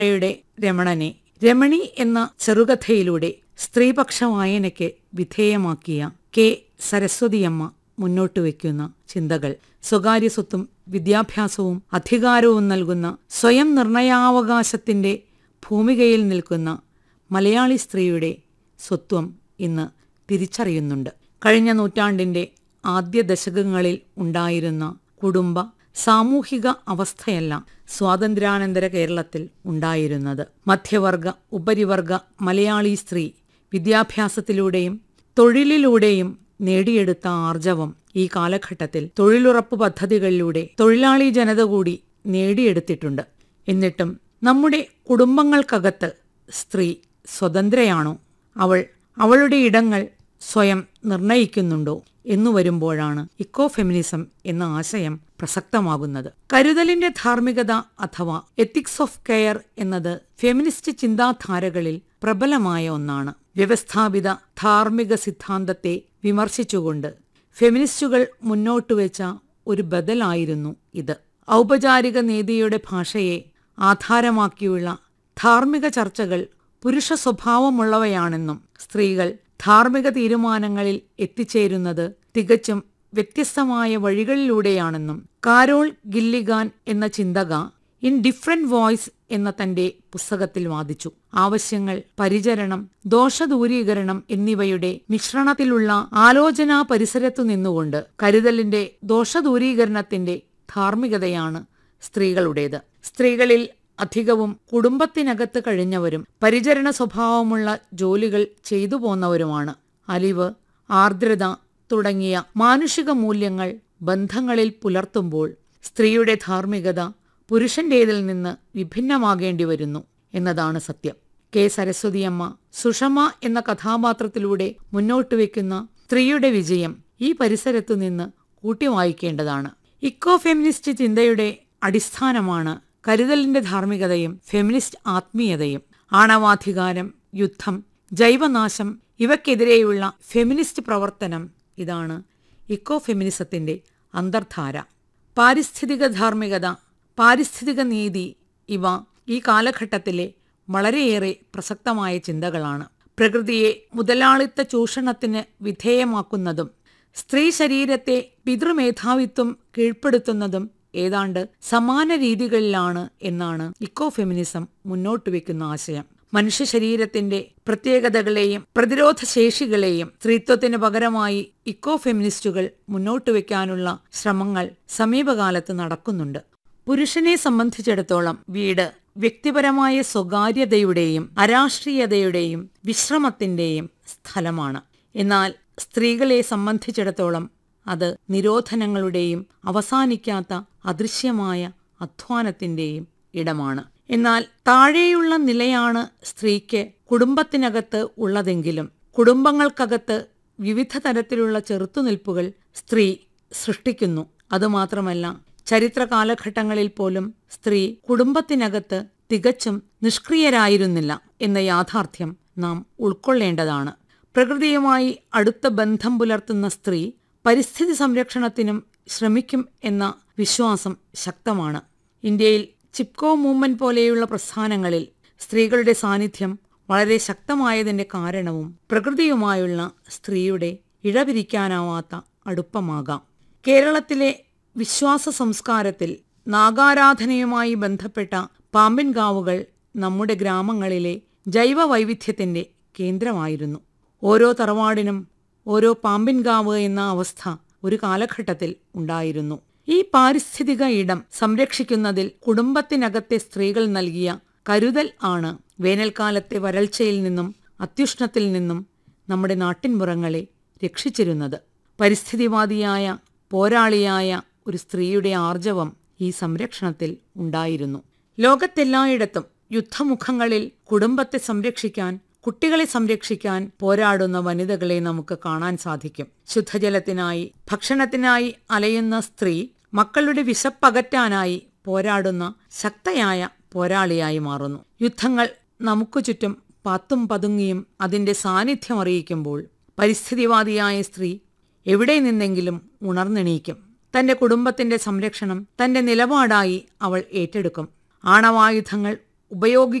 യുടെ രമണനെ രമണി എന്ന ചെറുകഥയിലൂടെ സ്ത്രീപക്ഷ വായനയ്ക്ക് വിധേയമാക്കിയ കെ സരസ്വതിയമ്മ മുന്നോട്ട് വയ്ക്കുന്ന ചിന്തകൾ സ്വകാര്യ സ്വത്തും വിദ്യാഭ്യാസവും അധികാരവും നൽകുന്ന സ്വയം നിർണയാവകാശത്തിന്റെ ഭൂമികയിൽ നിൽക്കുന്ന മലയാളി സ്ത്രീയുടെ സ്വത്വം ഇന്ന് തിരിച്ചറിയുന്നുണ്ട് കഴിഞ്ഞ നൂറ്റാണ്ടിന്റെ ആദ്യ ദശകങ്ങളിൽ ഉണ്ടായിരുന്ന കുടുംബ സാമൂഹിക അവസ്ഥയല്ല സ്വാതന്ത്ര്യാനന്തര കേരളത്തിൽ ഉണ്ടായിരുന്നത് മധ്യവർഗ ഉപരിവർഗ മലയാളി സ്ത്രീ വിദ്യാഭ്യാസത്തിലൂടെയും തൊഴിലിലൂടെയും നേടിയെടുത്ത ആർജവം ഈ കാലഘട്ടത്തിൽ തൊഴിലുറപ്പ് പദ്ധതികളിലൂടെ തൊഴിലാളി ജനത കൂടി നേടിയെടുത്തിട്ടുണ്ട് എന്നിട്ടും നമ്മുടെ കുടുംബങ്ങൾക്കകത്ത് സ്ത്രീ സ്വതന്ത്രയാണോ അവൾ അവളുടെ ഇടങ്ങൾ സ്വയം നിർണയിക്കുന്നുണ്ടോ എന്നു വരുമ്പോഴാണ് ഇക്കോ ഫെമിനിസം എന്ന ആശയം പ്രസക്തമാകുന്നത് കരുതലിന്റെ ധാർമ്മികത അഥവാ എത്തിക്സ് ഓഫ് കെയർ എന്നത് ഫെമിനിസ്റ്റ് ചിന്താധാരകളിൽ പ്രബലമായ ഒന്നാണ് വ്യവസ്ഥാപിത ധാർമ്മിക സിദ്ധാന്തത്തെ വിമർശിച്ചുകൊണ്ട് ഫെമിനിസ്റ്റുകൾ മുന്നോട്ടുവെച്ച ഒരു ബദലായിരുന്നു ഇത് ഔപചാരിക നീതിയുടെ ഭാഷയെ ആധാരമാക്കിയുള്ള ധാർമ്മിക ചർച്ചകൾ പുരുഷ സ്വഭാവമുള്ളവയാണെന്നും സ്ത്രീകൾ ധാർമ്മിക തീരുമാനങ്ങളിൽ എത്തിച്ചേരുന്നത് തികച്ചും വ്യത്യസ്തമായ വഴികളിലൂടെയാണെന്നും കാരോൾ ഗില്ലിഗാൻ എന്ന ചിന്തക ഇൻ ഡിഫറെന്റ് വോയ്സ് എന്ന തന്റെ പുസ്തകത്തിൽ വാദിച്ചു ആവശ്യങ്ങൾ പരിചരണം ദോഷദൂരീകരണം എന്നിവയുടെ മിശ്രണത്തിലുള്ള ആലോചനാ പരിസരത്തു നിന്നുകൊണ്ട് കരുതലിന്റെ ദോഷദൂരീകരണത്തിന്റെ ധാർമ്മികതയാണ് സ്ത്രീകളുടേത് സ്ത്രീകളിൽ അധികവും കുടുംബത്തിനകത്ത് കഴിഞ്ഞവരും പരിചരണ സ്വഭാവമുള്ള ജോലികൾ ചെയ്തു പോന്നവരുമാണ് അലിവ് ആർദ്രത തുടങ്ങിയ മാനുഷിക മൂല്യങ്ങൾ ബന്ധങ്ങളിൽ പുലർത്തുമ്പോൾ സ്ത്രീയുടെ ധാർമ്മികത പുരുഷന്റേതിൽ നിന്ന് വിഭിന്നമാകേണ്ടി വരുന്നു എന്നതാണ് സത്യം കെ സരസ്വതിയമ്മ സുഷമ എന്ന കഥാപാത്രത്തിലൂടെ മുന്നോട്ട് വയ്ക്കുന്ന സ്ത്രീയുടെ വിജയം ഈ പരിസരത്തു നിന്ന് കൂട്ടിവായിക്കേണ്ടതാണ് ഇക്കോ ഫെമിനിസ്റ്റ് ചിന്തയുടെ അടിസ്ഥാനമാണ് കരുതലിന്റെ ധാർമ്മികതയും ഫെമിനിസ്റ്റ് ആത്മീയതയും ആണവാധികാരം യുദ്ധം ജൈവനാശം ഇവയ്ക്കെതിരെയുള്ള ഫെമിനിസ്റ്റ് പ്രവർത്തനം ഇതാണ് ഇക്കോ ഫെമിനിസത്തിന്റെ അന്തർധാര പാരിസ്ഥിതിക ധാർമ്മികത പാരിസ്ഥിതിക നീതി ഇവ ഈ കാലഘട്ടത്തിലെ വളരെയേറെ പ്രസക്തമായ ചിന്തകളാണ് പ്രകൃതിയെ മുതലാളിത്ത ചൂഷണത്തിന് വിധേയമാക്കുന്നതും സ്ത്രീ ശരീരത്തെ പിതൃമേധാവിത്വം കീഴ്പ്പെടുത്തുന്നതും ഏതാണ്ട് സമാന രീതികളിലാണ് എന്നാണ് ഇക്കോ ഫെമിനിസം മുന്നോട്ട് വയ്ക്കുന്ന ആശയം മനുഷ്യ ശരീരത്തിന്റെ പ്രത്യേകതകളെയും പ്രതിരോധ ശേഷികളെയും സ്ത്രീത്വത്തിന് പകരമായി ഇക്കോ ഫെമിനിസ്റ്റുകൾ മുന്നോട്ട് വയ്ക്കാനുള്ള ശ്രമങ്ങൾ സമീപകാലത്ത് നടക്കുന്നുണ്ട് പുരുഷനെ സംബന്ധിച്ചിടത്തോളം വീട് വ്യക്തിപരമായ സ്വകാര്യതയുടെയും അരാഷ്ട്രീയതയുടെയും വിശ്രമത്തിന്റെയും സ്ഥലമാണ് എന്നാൽ സ്ത്രീകളെ സംബന്ധിച്ചിടത്തോളം അത് നിരോധനങ്ങളുടെയും അവസാനിക്കാത്ത അദൃശ്യമായ അധ്വാനത്തിന്റെയും ഇടമാണ് എന്നാൽ താഴെയുള്ള നിലയാണ് സ്ത്രീക്ക് കുടുംബത്തിനകത്ത് ഉള്ളതെങ്കിലും കുടുംബങ്ങൾക്കകത്ത് വിവിധ തരത്തിലുള്ള ചെറുത്തുനിൽപ്പുകൾ സ്ത്രീ സൃഷ്ടിക്കുന്നു അതുമാത്രമല്ല ചരിത്ര കാലഘട്ടങ്ങളിൽ പോലും സ്ത്രീ കുടുംബത്തിനകത്ത് തികച്ചും നിഷ്ക്രിയരായിരുന്നില്ല എന്ന യാഥാർത്ഥ്യം നാം ഉൾക്കൊള്ളേണ്ടതാണ് പ്രകൃതിയുമായി അടുത്ത ബന്ധം പുലർത്തുന്ന സ്ത്രീ പരിസ്ഥിതി സംരക്ഷണത്തിനും ശ്രമിക്കും എന്ന വിശ്വാസം ശക്തമാണ് ഇന്ത്യയിൽ ചിപ്കോ മൂവ്മെന്റ് പോലെയുള്ള പ്രസ്ഥാനങ്ങളിൽ സ്ത്രീകളുടെ സാന്നിധ്യം വളരെ ശക്തമായതിന്റെ കാരണവും പ്രകൃതിയുമായുള്ള സ്ത്രീയുടെ ഇഴപിരിക്കാനാവാത്ത അടുപ്പമാകാം കേരളത്തിലെ വിശ്വാസ സംസ്കാരത്തിൽ നാഗാരാധനയുമായി ബന്ധപ്പെട്ട പാമ്പിൻകാവുകൾ നമ്മുടെ ഗ്രാമങ്ങളിലെ ജൈവ വൈവിധ്യത്തിന്റെ കേന്ദ്രമായിരുന്നു ഓരോ തറവാടിനും ഓരോ പാമ്പിൻകാവ് എന്ന അവസ്ഥ ഒരു കാലഘട്ടത്തിൽ ഉണ്ടായിരുന്നു ഈ പാരിസ്ഥിതിക ഇടം സംരക്ഷിക്കുന്നതിൽ കുടുംബത്തിനകത്തെ സ്ത്രീകൾ നൽകിയ കരുതൽ ആണ് വേനൽക്കാലത്തെ വരൾച്ചയിൽ നിന്നും അത്യുഷ്ണത്തിൽ നിന്നും നമ്മുടെ നാട്ടിൻപുറങ്ങളെ രക്ഷിച്ചിരുന്നത് പരിസ്ഥിതിവാദിയായ പോരാളിയായ ഒരു സ്ത്രീയുടെ ആർജവം ഈ സംരക്ഷണത്തിൽ ഉണ്ടായിരുന്നു ലോകത്തെല്ലായിടത്തും യുദ്ധമുഖങ്ങളിൽ കുടുംബത്തെ സംരക്ഷിക്കാൻ കുട്ടികളെ സംരക്ഷിക്കാൻ പോരാടുന്ന വനിതകളെ നമുക്ക് കാണാൻ സാധിക്കും ശുദ്ധജലത്തിനായി ഭക്ഷണത്തിനായി അലയുന്ന സ്ത്രീ മക്കളുടെ വിശപ്പകറ്റാനായി പോരാടുന്ന ശക്തയായ പോരാളിയായി മാറുന്നു യുദ്ധങ്ങൾ നമുക്ക് ചുറ്റും പത്തും പതുങ്ങിയും അതിന്റെ സാന്നിധ്യം അറിയിക്കുമ്പോൾ പരിസ്ഥിതിവാദിയായ സ്ത്രീ എവിടെ നിന്നെങ്കിലും ഉണർന്നെണീക്കും തന്റെ കുടുംബത്തിന്റെ സംരക്ഷണം തന്റെ നിലപാടായി അവൾ ഏറ്റെടുക്കും ആണവായുധങ്ങൾ ഉപയോഗി